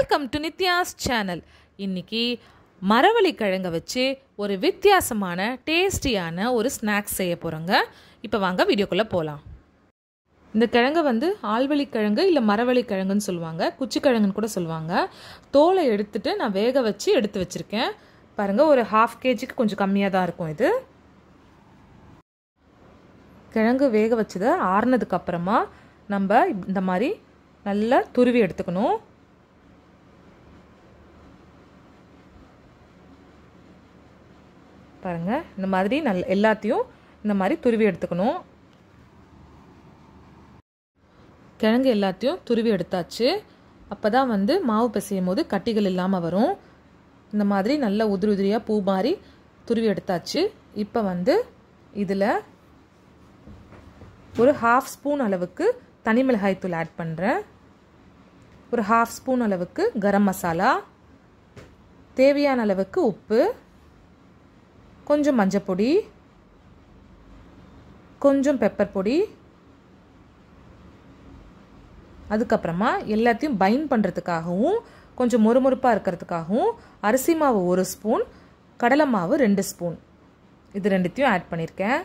welcome to Nithya's channel இன்னைக்கு மரவள்ளி கிழங்க வச்சு ஒரு வித்தியாசமான டேஸ்டியான ஒரு ஸ்நாக்ஸ் செய்ய போகிறோங்க இப்போ வாங்க வீடியோக்குள்ளே போகலாம் இந்த கிழங்க வந்து ஆழ்வழி கிழங்கு இல்லை மரவள்ளி கிழங்குன்னு சொல்லுவாங்க குச்சி கிழங்குன்னு கூட சொல்லுவாங்க தோலை எடுத்துட்டு நான் வேக வச்சு எடுத்து வச்சுருக்கேன் பாருங்கள் ஒரு ஹாஃப் கேஜிக்கு கொஞ்சம் கம்மியாக தான் இருக்கும் இது கிழங்கு வேக வச்சதை ஆறுனதுக்கு அப்புறமா நம்ம இந்த மாதிரி நல்லா துருவி எடுத்துக்கணும் பாருங்க இந்த மாதிரி நல் எல்லாத்தையும் இந்த மாதிரி துருவி எடுத்துக்கணும் கிழங்கு எல்லாத்தையும் துருவி எடுத்தாச்சு அப்போ தான் வந்து மாவு பிசையும் போது கட்டிகள் இல்லாமல் வரும் இந்த மாதிரி நல்ல உதிரி உதிரியாக பூ மாதிரி துருவி எடுத்தாச்சு இப்போ வந்து இதில் ஒரு ஹாஃப் ஸ்பூன் அளவுக்கு தனி மிளகாய் தூள் ஆட் பண்ணுறேன் ஒரு ஹாஃப் ஸ்பூன் அளவுக்கு கரம் மசாலா தேவையான அளவுக்கு உப்பு கொஞ்சம் மஞ்சப்பொடி கொஞ்சம் பெப்பர் பொடி அதுக்கப்புறமா எல்லாத்தையும் பைண்ட் பண்ணுறதுக்காகவும் கொஞ்சம் மொறுமொறுப்பாக இருக்கிறதுக்காகவும் அரிசி மாவு ஒரு ஸ்பூன் கடலை மாவு ரெண்டு ஸ்பூன் இது ரெண்டுத்தையும் ஆட் பண்ணியிருக்கேன்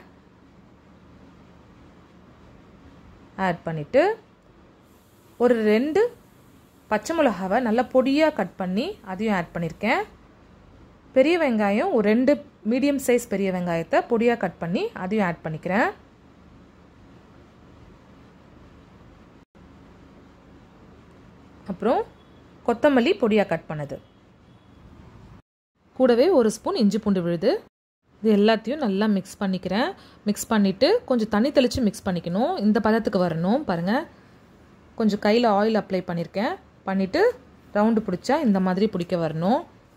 ஆட் பண்ணிவிட்டு ஒரு ரெண்டு பச்சை மிளகாவை நல்லா பொடியாக கட் பண்ணி அதையும் ஆட் பண்ணியிருக்கேன் பெரிய வெங்காயம் ஒரு ரெண்டு மீடியம் சைஸ் பெரிய வெங்காயத்தை பொடியாக கட் பண்ணி அதையும் ஆட் பண்ணிக்கிறேன் அப்புறம் கொத்தமல்லி பொடியாக கட் பண்ணது கூடவே ஒரு ஸ்பூன் இஞ்சி பூண்டு விழுது இது எல்லாத்தையும் நல்லா மிக்ஸ் பண்ணிக்கிறேன் மிக்ஸ் பண்ணிவிட்டு கொஞ்சம் தண்ணி தெளித்து மிக்ஸ் பண்ணிக்கணும் இந்த பதத்துக்கு வரணும் பாருங்கள் கொஞ்சம் கையில் ஆயில் அப்ளை பண்ணியிருக்கேன் பண்ணிவிட்டு ரவுண்டு பிடிச்சா இந்த மாதிரி பிடிக்க வரணும்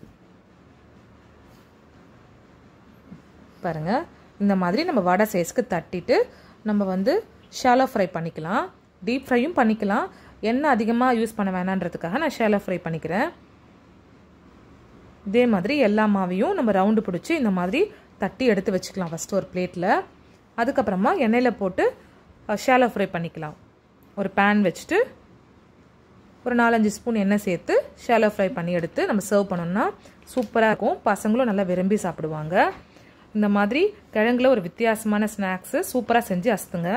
பாருங்கள் இந்த மாதிரி நம்ம வடை சைஸ்க்கு தட்டிட்டு நம்ம வந்து ஷாலோ ஃப்ரை பண்ணிக்கலாம் டீப் ஃப்ரையும் பண்ணிக்கலாம் எண்ணெய் அதிகமாக யூஸ் பண்ண வேணான்றதுக்காக நான் ஷாலோ ஃப்ரை பண்ணிக்கிறேன் இதே மாதிரி எல்லா மாவையும் நம்ம ரவுண்டு பிடிச்சி இந்த மாதிரி தட்டி எடுத்து வச்சுக்கலாம் ஃபஸ்ட்டு ஒரு பிளேட்டில் அதுக்கப்புறமா எண்ணெயில் போட்டு ஷாலோ ஃப்ரை பண்ணிக்கலாம் ஒரு பேன் வச்சுட்டு ஒரு நாலஞ்சு ஸ்பூன் எண்ணெய் சேர்த்து ஷாலோ ஃப்ரை பண்ணி எடுத்து நம்ம சர்வ் பண்ணோம்னா சூப்பராக இருக்கும் பசங்களும் நல்லா விரும்பி சாப்பிடுவாங்க இந்த மாதிரி கிழங்குல ஒரு வித்தியாசமான ஸ்நாக்ஸு சூப்பராக செஞ்சு அசுத்துங்க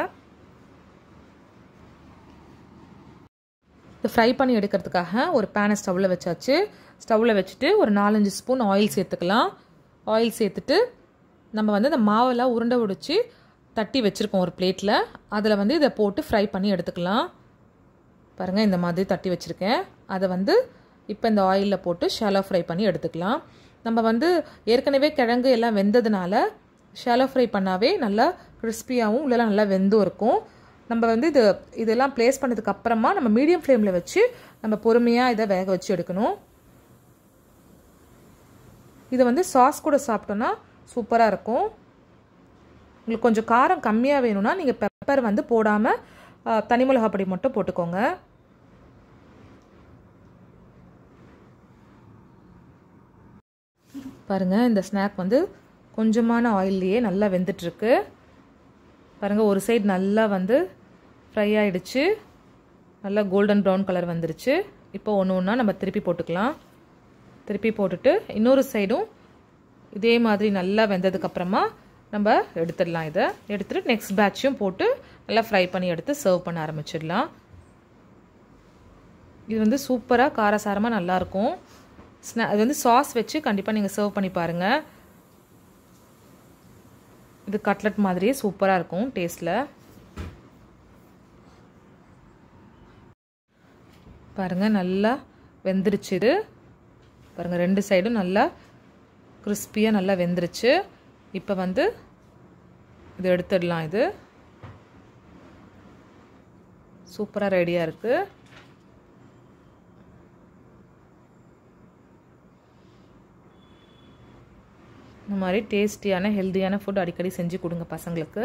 இது ஃப்ரை பண்ணி எடுக்கிறதுக்காக ஒரு பேனை ஸ்டவ்வில் வச்சாச்சு ஸ்டவ்வில் வச்சுட்டு ஒரு நாலஞ்சு ஸ்பூன் ஆயில் சேர்த்துக்கலாம் ஆயில் சேர்த்துட்டு நம்ம வந்து இந்த மாவெல்லாம் உருண்டை உடிச்சு தட்டி வச்சுருக்கோம் ஒரு பிளேட்டில் அதில் வந்து இதை போட்டு ஃப்ரை பண்ணி எடுத்துக்கலாம் பாருங்கள் இந்த மாதிரி தட்டி வச்சுருக்கேன் அதை வந்து இப்போ இந்த ஆயிலில் போட்டு ஷாலோ ஃப்ரை பண்ணி எடுத்துக்கலாம் நம்ம வந்து ஏற்கனவே கிழங்கு எல்லாம் வெந்ததுனால ஷாலோ ஃப்ரை பண்ணாவே நல்லா கிறிஸ்பியாகவும் உள்ளெல்லாம் நல்லா வெந்தும் இருக்கும் நம்ம வந்து இது இதெல்லாம் ப்ளேஸ் பண்ணதுக்கு அப்புறமா நம்ம மீடியம் ஃப்ளேமில் வச்சு நம்ம பொறுமையாக இதை வேக வச்சு எடுக்கணும் இதை வந்து சாஸ் கூட சாப்பிட்டோன்னா சூப்பராக இருக்கும் உங்களுக்கு கொஞ்சம் காரம் கம்மியாக வேணும்னா நீங்கள் பெப்பர் வந்து போடாமல் தனி மிளகா பொடி மட்டும் போட்டுக்கோங்க பாருங்கள் இந்த ஸ்நாக் வந்து கொஞ்சமான ஆயில்லையே நல்லா வெந்துட்டுருக்கு பாருங்கள் ஒரு சைடு நல்லா வந்து ஃப்ரை ஆகிடுச்சு நல்லா கோல்டன் ப்ரௌன் கலர் வந்துருச்சு இப்போ ஒன்று ஒன்றா நம்ம திருப்பி போட்டுக்கலாம் திருப்பி போட்டுட்டு இன்னொரு சைடும் இதே மாதிரி நல்லா வெந்ததுக்கப்புறமா நம்ம எடுத்துடலாம் இதை எடுத்துகிட்டு நெக்ஸ்ட் பேட்சும் போட்டு நல்லா ஃப்ரை பண்ணி எடுத்து சர்வ் பண்ண ஆரம்பிச்சிடலாம் இது வந்து சூப்பராக காரசாரமாக நல்லாயிருக்கும் ஸ்நா இது வந்து சாஸ் வச்சு கண்டிப்பாக நீங்கள் சர்வ் பண்ணி பாருங்கள் இது கட்லட் மாதிரியே சூப்பராக இருக்கும் டேஸ்ட்டில் பாருங்கள் நல்லா வெந்துருச்சு இது பாருங்கள் ரெண்டு சைடும் நல்லா கிறிஸ்பியாக நல்லா வெந்துருச்சு இப்போ வந்து இது எடுத்துடலாம் இது சூப்பராக ரெடியாக இருக்குது இந்த மாதிரி டேஸ்டியான ஹெல்த்தியான ஃபுட் அடிக்கடி செஞ்சு கொடுங்க பசங்களுக்கு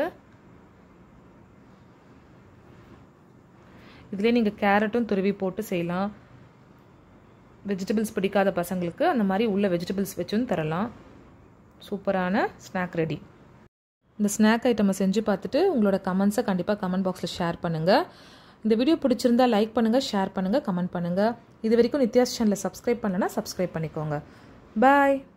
இதிலே நீங்கள் கேரட்டும் துருவி போட்டு செய்யலாம் வெஜிடபிள்ஸ் பிடிக்காத பசங்களுக்கு அந்த மாதிரி உள்ள வெஜிடபிள்ஸ் வச்சும் தரலாம் சூப்பரான ஸ்நாக் ரெடி இந்த ஸ்நாக் ஐட்டமை செஞ்சு பார்த்துட்டு உங்களோட கமெண்ட்ஸை கண்டிப்பாக கமெண்ட் பாக்ஸில் ஷேர் பண்ணுங்கள் இந்த வீடியோ பிடிச்சிருந்தா லைக் பண்ணுங்கள் ஷேர் பண்ணுங்கள் கமெண்ட் பண்ணுங்கள் இது வரைக்கும் நித்யாஸ் சேனலை சப்ஸ்கிரைப் பண்ணலன்னா சப்ஸ்கிரைப் பண்ணிக்கோங்க பாய்